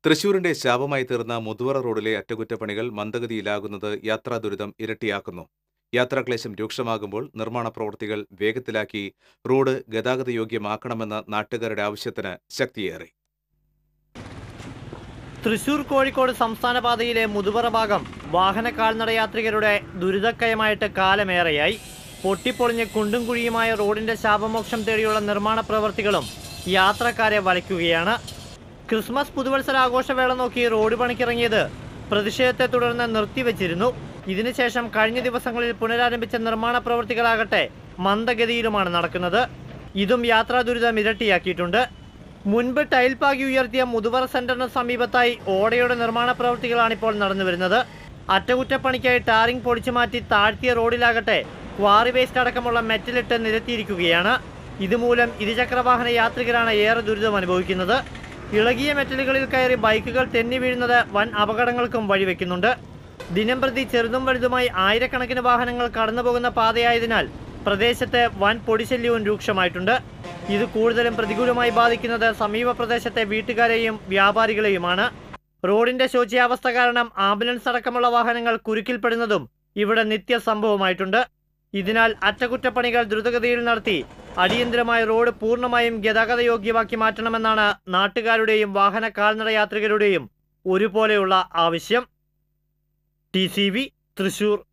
തൃശൂരിന്റെ ശാപമായി തീർന്ന മുതുവറ റോഡിലെ അറ്റകുറ്റപ്പണികൾ മന്ദഗതിയിലാകുന്നത് യാത്രാ ദുരിതം ഇരട്ടിയാക്കുന്നു യാത്രാക്ലേശം രൂക്ഷമാകുമ്പോൾ നിർമ്മാണ പ്രവൃത്തികൾ വേഗത്തിലാക്കി റോഡ് ഗതാഗതയോഗ്യമാക്കണമെന്ന നാട്ടുകാരുടെ ആവശ്യത്തിന് ശക്തിയേറി തൃശൂർ കോഴിക്കോട് സംസ്ഥാന പാതയിലെ മുതുവറ ഭാഗം വാഹന കാൽനട യാത്രികരുടെ ദുരിതക്കയമായിട്ട് കാലമേറെയായി പൊട്ടിപ്പൊളിഞ്ഞ് കുണ്ടും കുഴിയുമായ റോഡിന്റെ ശാപമോക്ഷം തേടിയുള്ള നിർമ്മാണ പ്രവൃത്തികളും യാത്രക്കാരെ വലയ്ക്കുകയാണ് ക്രിസ്മസ് പുതുവത്സരാഘോഷവേള നോക്കി റോഡ് പണിക്കിറങ്ങിയത് പ്രതിഷേധത്തെ തുടർന്ന് നിർത്തിവെച്ചിരുന്നു ഇതിനുശേഷം കഴിഞ്ഞ ദിവസങ്ങളിൽ പുനരാരംഭിച്ച നിർമ്മാണ പ്രവൃത്തികളാകട്ടെ മന്ദഗതിയിലുമാണ് നടക്കുന്നത് ഇതും യാത്രാ ദുരിതം ഇരട്ടിയാക്കിയിട്ടുണ്ട് മുൻപ് ടൈൽ പാകി ഉയർത്തിയ മുതുവറ സെന്ററിന് സമീപത്തായി ഓടയുടെ നിർമ്മാണ പ്രവൃത്തികളാണ് ഇപ്പോൾ നടന്നുവരുന്നത് അറ്റകുറ്റപ്പണിക്കായി ടാറിംഗ് പൊടിച്ചു മാറ്റി താഴ്ത്തിയ റോഡിലാകട്ടെ ക്വാറി വേസ്റ്റ് അടക്കമുള്ള മെറ്റലിട്ട് നിരത്തിയിരിക്കുകയാണ് ഇതുമൂലം ഇരുചക്രവാഹന യാത്രികരാണ് ഏറെ ദുരിതം അനുഭവിക്കുന്നത് ഇളകിയ മെറ്റലുകളിൽ കയറി ബൈക്കുകൾ തെന്നി വീഴുന്നത് വൻ അപകടങ്ങൾക്കും വഴിവെക്കുന്നുണ്ട് ദിനംപ്രതി ചെറുതും വലുതുമായി ആയിരക്കണക്കിന് വാഹനങ്ങൾ കടന്നുപോകുന്ന പാതയായതിനാൽ പ്രദേശത്ത് വൻ പൊടിശല്യവും രൂക്ഷമായിട്ടുണ്ട് ഇത് കൂടുതലും പ്രതികൂലമായി ബാധിക്കുന്നത് സമീപ പ്രദേശത്തെ വീട്ടുകാരെയും വ്യാപാരികളെയുമാണ് റോഡിന്റെ ശോച്യാവസ്ഥ കാരണം ആംബുലൻസ് അടക്കമുള്ള വാഹനങ്ങൾ കുരുക്കിൽപ്പെടുന്നതും ഇവിടെ നിത്യ സംഭവമായിട്ടുണ്ട് ഇതിനാൽ അറ്റകുറ്റപ്പണികൾ ദ്രുതഗതിയിൽ നടത്തി അടിയന്തരമായ റോഡ് പൂർണ്ണമായും ഗതാഗതയോഗ്യമാക്കി മാറ്റണമെന്നാണ് നാട്ടുകാരുടെയും വാഹന കാൽനട യാത്രികരുടെയും ഒരുപോലെയുള്ള ആവശ്യം ടി സി വി തൃശൂർ